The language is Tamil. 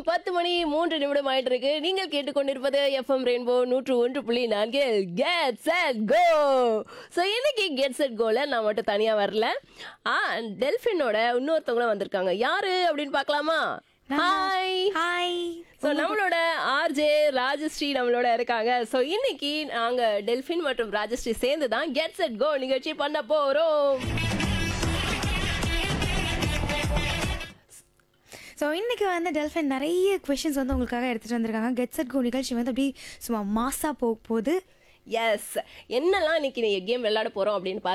பத்து மணி மூன்று நிமிடம் ஆயிட்டு இருக்கு நீங்கள் கேட்டுக்கொண்டிருப்பது எஃப்எம் ரெயின்போ நூற்று ஒன்று புள்ளி நான்கு கெட் செட் கோ ஸோ இன்னைக்கு கெட் செட் கோல நான் மட்டும் தனியா வரல ஆ டெல்ஃபினோட இன்னொருத்தவங்களும் வந்திருக்காங்க யாரு அப்படின்னு பார்க்கலாமா ஹாய் ஹாய் ஸோ நம்மளோட ஆர்ஜே ராஜஸ்ரீ நம்மளோட இருக்காங்க ஸோ இன்னைக்கு நாங்க டெல்ஃபின் மற்றும் ராஜஸ்ரீ சேர்ந்து தான் கெட் செட் கோ நிகழ்ச்சி பண்ண போறோம் ஸோ இன்னைக்கு வந்து டெல்ஃபின் நிறைய கொஷின்ஸ் வந்து உங்களுக்காக எடுத்துகிட்டு வந்திருக்காங்க கெட் செட் கோ நிகழ்ச்சி வந்து அப்படியே சும்மா மாசாக போக போகுது எஸ் என்னெல்லாம் இன்னைக்கு கேம் விளையாட போறோம் அப்படின்னு